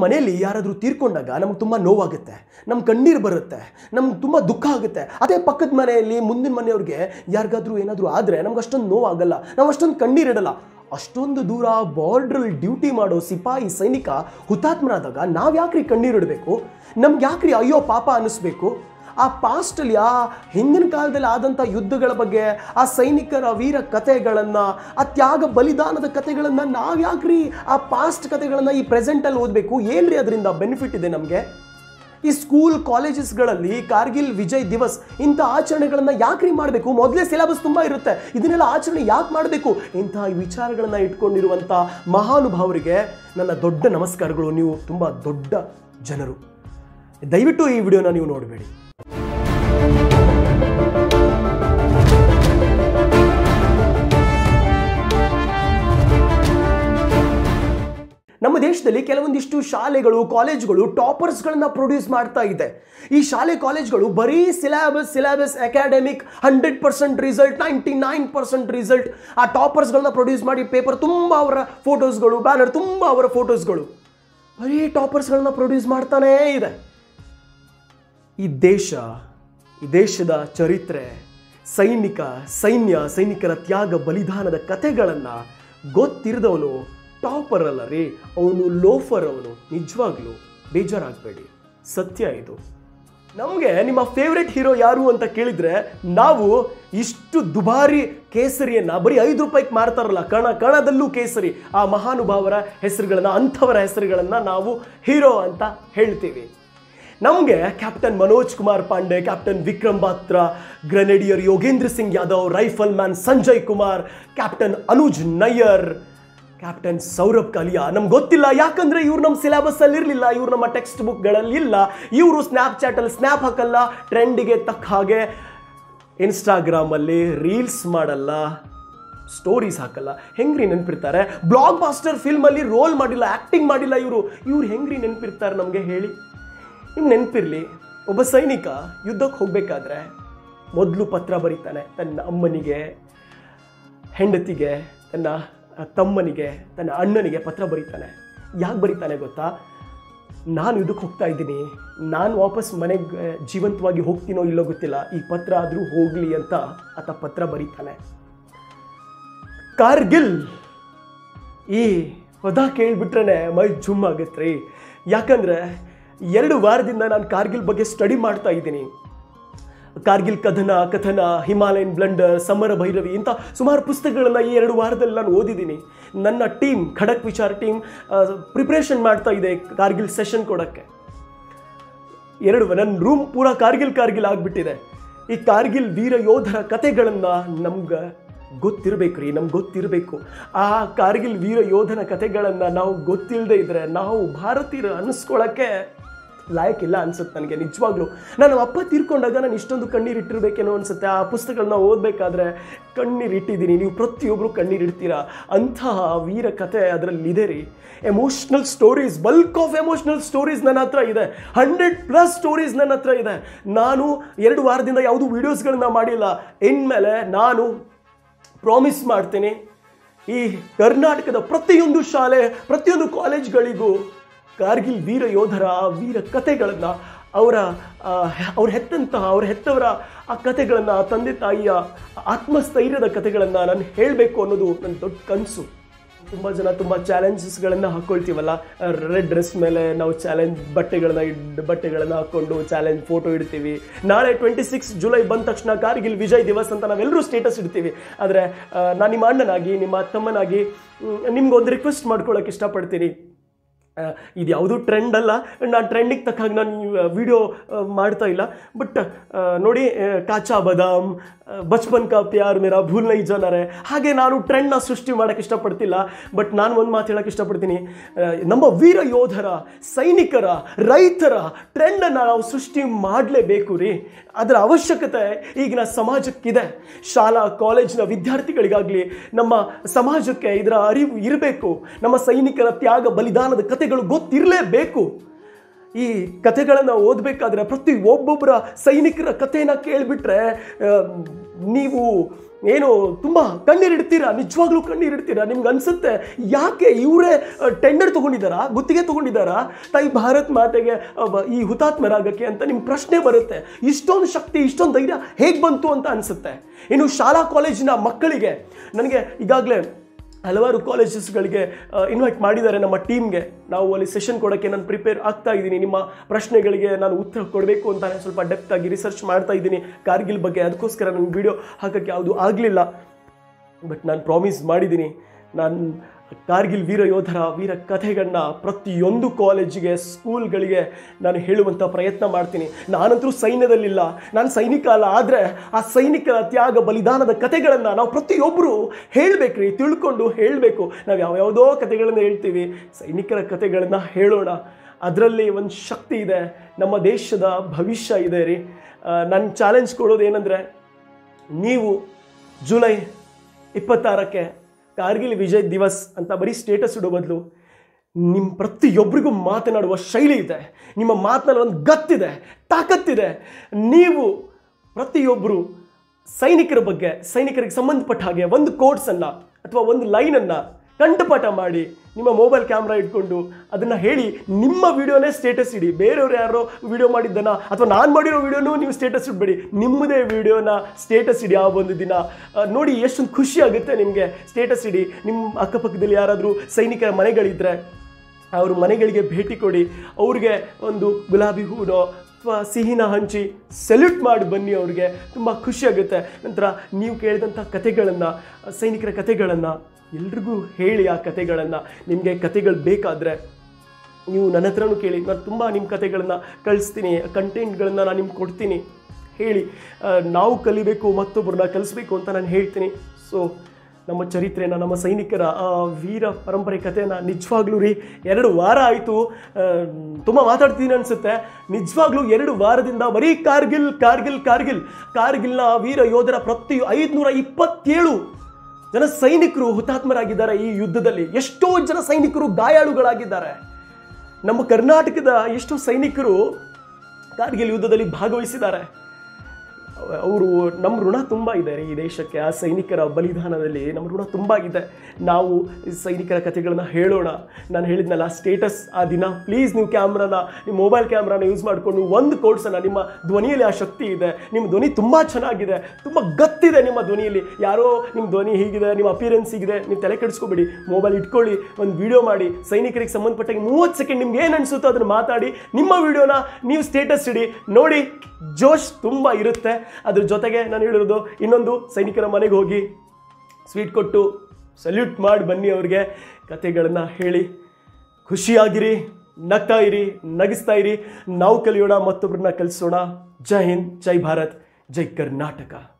ಮನೆಯಲ್ಲಿ ಯಾರಾದರೂ ತೀರ್ಕೊಂಡಾಗ ನಮ್ಗೆ ತುಂಬ ನೋವಾಗುತ್ತೆ ನಮ್ಮ ಕಣ್ಣೀರು ಬರುತ್ತೆ ನಮ್ಗೆ ತುಂಬ ದುಃಖ ಆಗುತ್ತೆ ಅದೇ ಪಕ್ಕದ ಮನೆಯಲ್ಲಿ ಮುಂದಿನ ಮನೆಯವ್ರಿಗೆ ಯಾರಿಗಾದ್ರೂ ಏನಾದರೂ ಆದರೆ ನಮ್ಗೆ ಅಷ್ಟೊಂದು ನೋವಾಗಲ್ಲ ನಾವು ಅಷ್ಟೊಂದು ಕಣ್ಣೀರಿಡಲ್ಲ ಅಷ್ಟೊಂದು ದೂರ ಬಾರ್ಡ್ರಲ್ಲಿ ಡ್ಯೂಟಿ ಮಾಡೋ ಸಿಪಾಯಿ ಸೈನಿಕ ಹುತಾತ್ಮರಾದಾಗ ನಾವು ಯಾಕ್ರಿ ಕಣ್ಣೀರಿಡಬೇಕು ನಮ್ಗೆ ಯಾಕ್ರಿ ಅಯ್ಯೋ ಪಾಪ ಅನ್ನಿಸ್ಬೇಕು ಆ ಪಾಸ್ಟಲ್ಲಿ ಆ ಹಿಂದಿನ ಕಾಲದಲ್ಲಿ ಆದಂಥ ಯುದ್ಧಗಳ ಬಗ್ಗೆ ಆ ಸೈನಿಕರ ವೀರ ಕಥೆಗಳನ್ನು ಆ ತ್ಯಾಗ ಬಲಿದಾನದ ಕಥೆಗಳನ್ನು ನಾವು ಯಾಕ್ರಿ ಆ ಪಾಸ್ಟ್ ಕಥೆಗಳನ್ನು ಈ ಪ್ರೆಸೆಂಟಲ್ಲಿ ಓದಬೇಕು ಏನ್ರಿ ಅದರಿಂದ ಬೆನಿಫಿಟ್ ಇದೆ ನಮಗೆ ಈ ಸ್ಕೂಲ್ ಕಾಲೇಜಸ್ಗಳಲ್ಲಿ ಕಾರ್ಗಿಲ್ ವಿಜಯ್ ದಿವಸ್ ಇಂಥ ಆಚರಣೆಗಳನ್ನು ಯಾಕ್ರಿ ಮಾಡಬೇಕು ಮೊದಲೇ ಸಿಲೆಬಸ್ ತುಂಬ ಇರುತ್ತೆ ಇದನ್ನೆಲ್ಲ ಆಚರಣೆ ಯಾಕೆ ಮಾಡಬೇಕು ಇಂತಹ ವಿಚಾರಗಳನ್ನು ಇಟ್ಕೊಂಡಿರುವಂಥ ಮಹಾನುಭಾವರಿಗೆ ನನ್ನ ದೊಡ್ಡ ನಮಸ್ಕಾರಗಳು ನೀವು ತುಂಬ ದೊಡ್ಡ ಜನರು ದಯವಿಟ್ಟು ಈ ವಿಡಿಯೋನ ನೀವು ನೋಡಬೇಡಿ ನಮ್ಮ ದೇಶದಲ್ಲಿ ಕೆಲವೊಂದಿಷ್ಟು ಶಾಲೆಗಳು ಕಾಲೇಜ್ಗಳು ಟಾಪರ್ಸ್ಗಳನ್ನ ಪ್ರೊಡ್ಯೂಸ್ ಮಾಡ್ತಾ ಇದೆ ಈ ಶಾಲೆ ಕಾಲೇಜ್ಗಳು ಬರೀ syllabus syllabus academic hundred percent result ninety nine percent result ಆ ಟಾಪರ್ಸ್ಗಳನ್ನ ಪ್ರೊಡ್ಯೂಸ್ ಮಾಡಿ ಪೇಪರ್ ತುಂಬ ಅವರ ಫೋಟೋಸ್ಗಳು ಬ್ಯಾನರ್ ತುಂಬ ಅವರ ಫೋಟೋಸ್ಗಳು ಬರೀ ಟಾಪರ್ಸ್ಗಳನ್ನ ಪ್ರೊಡ್ಯೂಸ್ ಮಾಡ್ತಾನೇ ಇದೆ ಈ ದೇಶ ಈ ದೇಶದ ಚರಿತ್ರೆ ಸೈನಿಕ ಸೈನ್ಯ ಸೈನಿಕರ ತ್ಯಾಗ ಬಲಿದಾನದ ಕಥೆಗಳನ್ನು ಗೊತ್ತಿರದವನು ಟಾಪರ್ ಅಲ್ಲ ರೀ ಅವನು ಲೋಫರ್ ಅವನು ನಿಜವಾಗ್ಲೂ ಬೇಜಾರಾಗಬೇಡಿ ಸತ್ಯ ಇದು ನಮಗೆ ನಿಮ್ಮ ಫೇವ್ರೆಟ್ ಹೀರೋ ಯಾರು ಅಂತ ಕೇಳಿದ್ರೆ ನಾವು ಇಷ್ಟು ದುಬಾರಿ ಕೇಸರಿಯನ್ನ ಬರೀ ಐದು ರೂಪಾಯಿಗೆ ಮಾರ್ತಾರಲ್ಲ ಕಣ ಕಣದಲ್ಲೂ ಕೇಸರಿ ಆ ಮಹಾನುಭಾವರ ಹೆಸರುಗಳನ್ನ ಅಂಥವರ ಹೆಸರುಗಳನ್ನ ನಾವು ಹೀರೋ ಅಂತ ಹೇಳ್ತೀವಿ ನಮಗೆ captain Manoj Kumar Pande captain Vikram Batra grenadier Yogendra Singh Yadav rifleman Sanjay Kumar captain Anuj Nayyar captain Saurabh Kalia ನಮ್ಗೆ ಗೊತ್ತಿಲ್ಲ ಯಾಕಂದ್ರೆ ಇವ್ರು ನಮ್ಮ ಸಿಲೆಬಸ್ ಅಲ್ಲಿ ಇರಲಿಲ್ಲ ಇವ್ರು ನಮ್ಮ ಟೆಕ್ಸ್ಟ್ ಬುಕ್ಗಳಲ್ಲಿ ಇಲ್ಲ ಇವರು ಸ್ನ್ಯಾಪ್ ಚಾಟಲ್ಲಿ ಸ್ನ್ಯಾಪ್ ಹಾಕಲ್ಲ ಟ್ರೆಂಡಿಗೆ ತಕ್ಕ ಹಾಗೆ ಇನ್ಸ್ಟಾಗ್ರಾಮಲ್ಲಿ ರೀಲ್ಸ್ ಮಾಡಲ್ಲ ಸ್ಟೋರೀಸ್ ಹಾಕಲ್ಲ ಹೆಂಗ್ರಿ ನೆನಪಿರ್ತಾರೆ ಬ್ಲಾಕ್ ಬಾಸ್ಟರ್ ಫಿಲ್ಮಲ್ಲಿ ರೋಲ್ ಮಾಡಿಲ್ಲ ಆ್ಯಕ್ಟಿಂಗ್ ಮಾಡಿಲ್ಲ ಇವರು ಇವ್ರು ಹೆಂಗ್ರಿ ನೆನಪಿರ್ತಾರೆ ನಮಗೆ ಹೇಳಿ ನಿಮ್ಗೆ ನೆನಪಿರಲಿ ಒಬ್ಬ ಸೈನಿಕ ಯುದ್ಧಕ್ಕೆ ಹೋಗಬೇಕಾದ್ರೆ ಮೊದಲು ಪತ್ರ ಬರೀತಾನೆ ತನ್ನ ಅಮ್ಮನಿಗೆ ಹೆಂಡತಿಗೆ ತನ್ನ ತಮ್ಮನಿಗೆ ತನ್ನ ಅಣ್ಣನಿಗೆ ಪತ್ರ ಬರೀತಾನೆ ಯಾಕೆ ಬರೀತಾನೆ ಗೊತ್ತಾ ನಾನು ಇದಕ್ಕೆ ಹೋಗ್ತಾ ಇದ್ದೀನಿ ನಾನು ವಾಪಸ್ ಮನೆಗೆ ಜೀವಂತವಾಗಿ ಹೋಗ್ತೀನೋ ಇಲ್ಲೋ ಗೊತ್ತಿಲ್ಲ ಈ ಪತ್ರ ಆದರೂ ಹೋಗಲಿ ಅಂತ ಆತ ಪತ್ರ ಬರೀತಾನೆ ಕಾರ್ಗಿಲ್ ಈ ಪದ ಕೇಳಿಬಿಟ್ರೆ ಮೈ ಜುಮ್ ಆಗತ್ತೆ ರೀ ಯಾಕಂದರೆ ಎರಡು ವಾರದಿಂದ ನಾನು ಕಾರ್ಗಿಲ್ ಬಗ್ಗೆ ಸ್ಟಡಿ ಮಾಡ್ತಾ ಇದ್ದೀನಿ ಕಾರ್ಗಿಲ್ ಕಥನ ಕಥನ ಹಿಮಾಲಯನ್ ಬ್ಲಂಡರ್ ಸಮರ ಭೈರವಿ ಇಂಥ ಸುಮಾರು ಪುಸ್ತಕಗಳನ್ನು ಈ ಎರಡು ವಾರದಲ್ಲಿ ನಾನು ಓದಿದ್ದೀನಿ ನನ್ನ ಟೀಮ್ ಖಡಕ್ ವಿಚಾರ ಟೀಮ್ ಪ್ರಿಪ್ರೇಷನ್ ಮಾಡ್ತಾ ಇದೆ ಕಾರ್ಗಿಲ್ ಸೆಷನ್ ಕೊಡೋಕ್ಕೆ ಎರಡು ನನ್ನ ರೂಮ್ ಪೂರ ಕಾರ್ಗಿಲ್ ಕಾರ್ಗಿಲ್ ಆಗಿಬಿಟ್ಟಿದೆ ಈ ಕಾರ್ಗಿಲ್ ವೀರ ಯೋಧರ ಕಥೆಗಳನ್ನು ನಮ್ಗೆ ಗೊತ್ತಿರಬೇಕು ರೀ ನಮ್ಗೆ ಗೊತ್ತಿರಬೇಕು ಆ ಕಾರ್ಗಿಲ್ ವೀರ ಯೋಧನ ಕಥೆಗಳನ್ನು ನಾವು ಗೊತ್ತಿಲ್ಲದೆ ಇದ್ದರೆ ನಾವು ಭಾರತೀಯರು ಅನ್ನಿಸ್ಕೊಳ್ಳೋಕ್ಕೆ ಲಾಯಕ್ಕಿಲ್ಲ ಅನ್ಸುತ್ತೆ ನನಗೆ ನಿಜವಾಗ್ಲೂ ನಾನು ಅಪ್ಪ ತೀರ್ಕೊಂಡಾಗ ನಾನು ಇಷ್ಟೊಂದು ಕಣ್ಣೀರು ಇಟ್ಟಿರ್ಬೇಕೇನೋ ಅನ್ಸುತ್ತೆ ಆ ಪುಸ್ತಕಗಳನ್ನ ಓದಬೇಕಾದ್ರೆ ಕಣ್ಣೀರು ಇಟ್ಟಿದ್ದೀನಿ ನೀವು ಪ್ರತಿಯೊಬ್ಬರು ಕಣ್ಣೀರು ಇಡ್ತೀರಾ ಅಂತಹ ವೀರ ಕಥೆ ಅದರಲ್ಲಿ ಇದೆ ರೀ emotional stories bulk of emotional stories ನನ್ನ ಹತ್ರ ಇದೆ ಹಂಡ್ರೆಡ್ ಪ್ಲಸ್ ಸ್ಟೋರೀಸ್ ನನ್ನ ಹತ್ರ ಇದೆ ನಾನು ಎರಡು ವಾರದಿಂದ ಯಾವುದೂ ವೀಡಿಯೋಸ್ಗಳನ್ನ ಮಾಡಿಲ್ಲ ಇನ್ಮೇಲೆ ನಾನು ಪ್ರಾಮಿಸ್ ಮಾಡ್ತೀನಿ ಈ ಕರ್ನಾಟಕದ ಪ್ರತಿಯೊಂದು ಶಾಲೆ ಪ್ರತಿಯೊಂದು ಕಾಲೇಜ್ಗಳಿಗೂ ಕಾರ್ಗಿಲ್ ವೀರ ಯೋಧರ ಆ ವೀರ ಕಥೆಗಳನ್ನು ಅವರ ಆ, ಅವ್ರ ಹೆತ್ತಂತಹ ಅವ್ರ ಹೆತ್ತವರ ಆ ಕಥೆಗಳನ್ನು ಆ ತಂದೆ ತಾಯಿಯ ಆತ್ಮಸ್ಥೈರ್ಯದ ಕಥೆಗಳನ್ನು ನಾನು ಹೇಳಬೇಕು ಅನ್ನೋದು ನನ್ನ ದೊಡ್ಡ ಕನಸು ತುಂಬ ಜನ ತುಂಬ ಚಾಲೆಂಜಸ್ಗಳನ್ನು ಹಾಕ್ಕೊಳ್ತೀವಲ್ಲ ರೆಡ್ ಡ್ರೆಸ್ ಮೇಲೆ ನಾವು ಚಾಲೆಂಜ್ ಬಟ್ಟೆಗಳನ್ನ ಇಡ್ ಬಟ್ಟೆಗಳನ್ನು ಹಾಕ್ಕೊಂಡು ಚಾಲೆಂಜ್ ಫೋಟೋ ಇಡ್ತೀವಿ ನಾಳೆ ಟ್ವೆಂಟಿ ಸಿಕ್ಸ್ ಜುಲೈ ಬಂದ ತಕ್ಷಣ ಕಾರ್ಗಿಲ್ ವಿಜಯ್ ದಿವಸ್ ಅಂತ ನಾವೆಲ್ಲರೂ ಸ್ಟೇಟಸ್ ಇಡ್ತೀವಿ ಆದರೆ ನಾನು ನಿಮ್ಮ ಅಣ್ಣನಾಗಿ ನಿಮ್ಮ ತಮ್ಮನಾಗಿ ನಿಮ್ಗೊಂದು ರಿಕ್ವೆಸ್ಟ್ ಮಾಡ್ಕೊಳ್ಳೋಕೆ ಇಷ್ಟಪಡ್ತೀನಿ ಆ, ಇದು ಯಾವುದೂ ಟ್ರೆಂಡ್ ಅಲ್ಲ ನಾನು ಟ್ರೆಂಡಿಗೆ ತಕ್ಕ ಹಾಗೆ ನಾನು ವಿಡಿಯೋ ಮಾಡ್ತಾ ಇಲ್ಲ ಬಟ್ ನೋಡಿ ಆ, ಕಾಚಾ ಬದಾಮ್ ಆ, ಬಚ್ಪನ್ ಕಾ ಪ್ಯಾರ್ ಮೇರಾ ಭೂಲ್ ನೈ ಜನರೇ ಹಾಗೆ ನಾನು ಟ್ರೆಂಡ್ನ ಸೃಷ್ಟಿ ಮಾಡೋಕ್ಕೆ ಇಷ್ಟಪಡ್ತಿಲ್ಲ ಬಟ್ ನಾನು ಒಂದು ಮಾತು ಹೇಳೋಕ್ಕೆ ಇಷ್ಟಪಡ್ತೀನಿ ಆ, ನಮ್ಮ ವೀರ ಯೋಧರ ಸೈನಿಕರ ರೈತರ ಟ್ರೆಂಡನ್ನು ನಾವು ಸೃಷ್ಟಿ ಮಾಡಲೇಬೇಕು ರೀ ಅದರ ಅವಶ್ಯಕತೆ ಈಗಿನ ಸಮಾಜಕ್ಕಿದೆ ಶಾಲಾ ಕಾಲೇಜಿನ ವಿದ್ಯಾರ್ಥಿಗಳಿಗಾಗಲಿ ನಮ್ಮ ಸಮಾಜಕ್ಕೆ ಇದರ ಅರಿವು ಇರಬೇಕು ನಮ್ಮ ಸೈನಿಕರ ತ್ಯಾಗ ಬಲಿದಾನದ ಕಥೆಗಳು ಗೊತ್ತಿರಲೇಬೇಕು ಈ ಕಥೆಗಳನ್ನು ಓದಬೇಕಾದ್ರೆ ಪ್ರತಿ ಒಬ್ಬೊಬ್ಬರ ಸೈನಿಕರ ಕಥೆನ ಕೇಳಿಬಿಟ್ರೆ ನೀವು ಏನು ತುಂಬ ಕಣ್ಣೀರಿಡ್ತೀರಾ ನಿಜವಾಗ್ಲೂ ಕಣ್ಣೀರಿಡ್ತೀರಾ ನಿಮ್ಗೆ ಅನ್ಸುತ್ತೆ ಯಾಕೆ ಇವರೇ ಟೆಂಡರ್ ತೊಗೊಂಡಿದ್ದಾರಾ ಗುತ್ತಿಗೆ ತೊಗೊಂಡಿದ್ದಾರಾ ತಾಯಿ ಭಾರತ್ ಮಾತೆಗೆ ಅವ, ಈ ಹುತಾತ್ಮರಾಗಕ್ಕೆ ಅಂತ ನಿಮ್ಮ ಪ್ರಶ್ನೆ ಬರುತ್ತೆ ಇಷ್ಟೊಂದು ಶಕ್ತಿ ಇಷ್ಟೊಂದು ಧೈರ್ಯ ಹೇಗೆ ಬಂತು ಅಂತ ಅನಿಸುತ್ತೆ ಇನ್ನು ಶಾಲಾ ಕಾಲೇಜಿನ ಮಕ್ಕಳಿಗೆ ನನಗೆ ಈಗಾಗಲೇ ಹಲವಾರು ಕಾಲೇಜಸ್ಗಳಿಗೆ ಇನ್ವೈಟ್ ಮಾಡಿದ್ದಾರೆ ನಮ್ಮ ಟೀಮ್ಗೆ ನಾವು ಅಲ್ಲಿ ಸೆಷನ್ ಕೊಡೋಕ್ಕೆ ನಾನು ಪ್ರಿಪೇರ್ ಆಗ್ತಾ ಇದ್ದೀನಿ ನಿಮ್ಮ ಪ್ರಶ್ನೆಗಳಿಗೆ ನಾನು ಉತ್ತರ ಕೊಡಬೇಕು ಅಂತ ನಾನು ಸ್ವಲ್ಪ ಡೆಪ್ತ್ ಆಗಿ ರಿಸರ್ಚ್ ಮಾಡ್ತಾ ಇದ್ದೀನಿ ಕಾರ್ಗಿಲ್ ಬಗ್ಗೆ ಅದಕ್ಕೋಸ್ಕರ ನನ್ನ ವಿಡಿಯೋ ಹಾಕೋಕ್ಕೆ ಯಾವುದು ಆಗಲಿಲ್ಲ ಬಟ್ ನಾನು ಪ್ರಾಮಿಸ್ ಮಾಡಿದ್ದೀನಿ ನಾನು ಕಾರ್ಗಿಲ್ ವೀರ ಯೋಧರ ವೀರ ಕಥೆಗಳನ್ನ ಪ್ರತಿಯೊಂದು ಕಾಲೇಜಿಗೆ ಸ್ಕೂಲ್ಗಳಿಗೆ ನಾನು ಹೇಳುವಂಥ ಪ್ರಯತ್ನ ಮಾಡ್ತೀನಿ ನಾನಂತರೂ ಸೈನ್ಯದಲ್ಲಿಲ್ಲ ನಾನು ಸೈನಿಕ ಅಲ್ಲ ಆದರೆ ಆ ಸೈನಿಕರ ತ್ಯಾಗ ಬಲಿದಾನದ ಕಥೆಗಳನ್ನು ನಾವು ಪ್ರತಿಯೊಬ್ಬರು ಹೇಳಬೇಕ್ರಿ ತಿಳ್ಕೊಂಡು ಹೇಳಬೇಕು ನಾವು ಯಾವ್ಯಾವುದೋ ಕಥೆಗಳನ್ನು ಹೇಳ್ತೀವಿ ಸೈನಿಕರ ಕಥೆಗಳನ್ನು ಹೇಳೋಣ ಅದರಲ್ಲಿ ಒಂದು ಶಕ್ತಿ ಇದೆ ನಮ್ಮ ದೇಶದ ಭವಿಷ್ಯ ಇದೆ ರೀ ನನ್ನ ಚಾಲೆಂಜ್ ಕೊಡೋದು ಏನಂದರೆ ನೀವು ಜುಲೈ ಇಪ್ಪತ್ತಾರಕ್ಕೆ ಕಾರ್ಗಿಲ್ ವಿಜಯ್ ದಿವಸ್ ಅಂತ ಬರೀ ಸ್ಟೇಟಸ್ ಇಡೋ ಬದಲು ನಿಮ್ಮ ಪ್ರತಿಯೊಬ್ಬರಿಗೂ ಮಾತನಾಡುವ ಶೈಲಿ ಇದೆ ನಿಮ್ಮ ಮಾತಿನಲ್ಲಿ ಒಂದು ಗತ್ತಿದೆ ತಾಕತ್ತಿದೆ ನೀವು ಪ್ರತಿಯೊಬ್ಬರು ಸೈನಿಕರ ಬಗ್ಗೆ ಸೈನಿಕರಿಗೆ ಸಂಬಂಧಪಟ್ಟ ಹಾಗೆ ಒಂದು ಕೋರ್ಸನ್ನು ಅಥವಾ ಒಂದು ಲೈನನ್ನು ಕಂಠಪಾಠ ಮಾಡಿ ನಿಮ್ಮ ಮೊಬೈಲ್ ಕ್ಯಾಮ್ರಾ ಇಟ್ಕೊಂಡು ಅದನ್ನು ಹೇಳಿ ನಿಮ್ಮ ವಿಡಿಯೋನೇ ಸ್ಟೇಟಸ್ ಇಡಿ ಬೇರೆಯವ್ರು ಯಾರೋ ವಿಡಿಯೋ ಮಾಡಿದ್ದನ್ನ ಅಥವಾ ನಾನು ಮಾಡಿರೋ ವಿಡಿಯೋನೂ ನೀವು ಸ್ಟೇಟಸ್ ಇಡಬೇಡಿ ನಿಮ್ಮದೇ ವಿಡಿಯೋನ ಸ್ಟೇಟಸ್ ಇಡಿ ಆ ಒಂದು ದಿನ ಆ, ನೋಡಿ ಎಷ್ಟೊಂದು ಖುಷಿ ಆಗುತ್ತೆ ನಿಮಗೆ ಸ್ಟೇಟಸ್ ಇಡಿ ನಿಮ್ಮ ಅಕ್ಕಪಕ್ಕದಲ್ಲಿ ಯಾರಾದರೂ ಸೈನಿಕರ ಮನೆಗಳಿದ್ದರೆ ಅವ್ರ ಮನೆಗಳಿಗೆ ಭೇಟಿ ಕೊಡಿ ಅವ್ರಿಗೆ ಒಂದು ಗುಲಾಬಿ ಹೂನೋ ಅಥವಾ ಸಿಹಿನ ಹಂಚಿ ಸೆಲ್ಯೂಟ್ ಮಾಡಿ ಬನ್ನಿ ಅವ್ರಿಗೆ ತುಂಬ ಖುಷಿಯಾಗುತ್ತೆ ನಂತರ ನೀವು ಕೇಳಿದಂಥ ಕಥೆಗಳನ್ನು ಸೈನಿಕರ ಕಥೆಗಳನ್ನು ಎಲ್ರಿಗೂ ಹೇಳಿ ಆ ಕಥೆಗಳನ್ನು ನಿಮಗೆ ಕಥೆಗಳು ಬೇಕಾದರೆ ನೀವು ನನ್ನ ಹತ್ರನೂ ಕೇಳಿ ನಾನು ತುಂಬ ನಿಮ್ಮ ಕಥೆಗಳನ್ನು ಕಳಿಸ್ತೀನಿ ಕಂಟೆಂಟ್ಗಳನ್ನು ನಾನು ನಿಮ್ಗೆ ಕೊಡ್ತೀನಿ ಹೇಳಿ ಆ, ನಾವು ಕಲಿಬೇಕು ಮತ್ತೊಬ್ಬರನ್ನ ಕಲಿಸ್ಬೇಕು ಅಂತ ನಾನು ಹೇಳ್ತೀನಿ ಸೊ ನಮ್ಮ ಚರಿತ್ರೆನ ನಮ್ಮ ಸೈನಿಕರ ಆ ವೀರ ಪರಂಪರೆ ಕಥೆನ ನಿಜವಾಗ್ಲೂ ರೀ ಎರಡು ವಾರ ಆಯಿತು ತುಂಬ ಮಾತಾಡ್ತೀನಿ ಅನಿಸುತ್ತೆ ನಿಜವಾಗ್ಲೂ ಎರಡು ವಾರದಿಂದ ಬರೀ ಕಾರ್ಗಿಲ್ ಕಾರ್ಗಿಲ್ ಕಾರ್ಗಿಲ್ ಕಾರ್ಗಿಲ್ನ ವೀರ ಯೋಧರ ಪ್ರತಿ ಐದುನೂರ ಇಪ್ಪತ್ತೇಳು ಜನ ಸೈನಿಕರು ಹುತಾತ್ಮರಾಗಿದ್ದಾರೆ ಈ ಯುದ್ಧದಲ್ಲಿ ಎಷ್ಟೋ ಜನ ಸೈನಿಕರು ಗಾಯಾಳುಗಳಾಗಿದ್ದಾರೆ ನಮ್ಮ ಕರ್ನಾಟಕದ ಎಷ್ಟೋ ಸೈನಿಕರು ಕಾರ್ಗಿಲ್ ಯುದ್ಧದಲ್ಲಿ ಭಾಗವಹಿಸಿದ್ದಾರೆ ಅವರು ನಮ್ಮ ಋಣ ತುಂಬ ಇದೆ ರೀ ಈ ದೇಶಕ್ಕೆ ಆ ಸೈನಿಕರ ಬಲಿದಾನದಲ್ಲಿ ನಮ್ಮ ಋಣ ತುಂಬ ಇದೆ ನಾವು ಈ ಸೈನಿಕರ ಕಥೆಗಳನ್ನ ಹೇಳೋಣ ನಾನು ಹೇಳಿದ್ನಲ್ಲ ಸ್ಟೇಟಸ್ ಆ ದಿನ ಪ್ಲೀಸ್ ನೀವು ಕ್ಯಾಮ್ರಾನ ನಿಮ್ಮ ಮೊಬೈಲ್ ಕ್ಯಾಮ್ರಾನ ಯೂಸ್ ಮಾಡಿಕೊಂಡು ಒಂದು ಕೋಡ್ಸನ್ನು ನಿಮ್ಮ ಧ್ವನಿಯಲ್ಲಿ ಆ ಶಕ್ತಿ ಇದೆ ನಿಮ್ಮ ಧ್ವನಿ ತುಂಬ ಚೆನ್ನಾಗಿದೆ ತುಂಬ ಗತ್ತಿದೆ ನಿಮ್ಮ ಧ್ವನಿಯಲ್ಲಿ ಯಾರೋ ನಿಮ್ಮ ಧ್ವನಿ ಹೀಗಿದೆ ನಿಮ್ಮ ಅಪಿಯರೆನ್ಸ್ ಹೀಗಿದೆ ನೀವು ತಲೆ ಕೆಡಿಸ್ಕೋಬೇಡಿ ಮೊಬೈಲ್ ಇಟ್ಕೊಳ್ಳಿ ಒಂದು ವಿಡಿಯೋ ಮಾಡಿ ಸೈನಿಕರಿಗೆ ಸಂಬಂಧಪಟ್ಟ ಮೂವತ್ತು ಸೆಕೆಂಡ್ ನಿಮ್ಗೆ ಏನು ಅನಿಸುತ್ತೋ ಅದನ್ನು ಮಾತಾಡಿ ನಿಮ್ಮ ವಿಡಿಯೋನ ನೀವು ಸ್ಟೇಟಸ್ ಇಡಿ ನೋಡಿ ಜೋಶ್ ತುಂಬ ಇರುತ್ತೆ ಅದ್ರ ಜೊತೆಗೆ ನಾನು ಹೇಳಿರೋದು ಇನ್ನೊಂದು ಸೈನಿಕರ ಮನೆಗೆ ಹೋಗಿ ಸ್ವೀಟ್ ಕೊಟ್ಟು ಸಲ್ಯೂಟ್ ಮಾಡಿ ಬನ್ನಿ ಅವ್ರಿಗೆ ಕತೆಗಳನ್ನು ಹೇಳಿ ಖುಷಿಯಾಗಿರಿ ನಗ್ತಾ ಇರಿ ನಗಿಸ್ತಾ ಇರಿ ನಾವು ಕಲಿಯೋಣ ಮತ್ತೊಬ್ಬರನ್ನ ಕಲಿಸೋಣ ಜೈ ಹಿಂದ್ ಜೈ ಭಾರತ್ ಜೈ ಕರ್ನಾಟಕ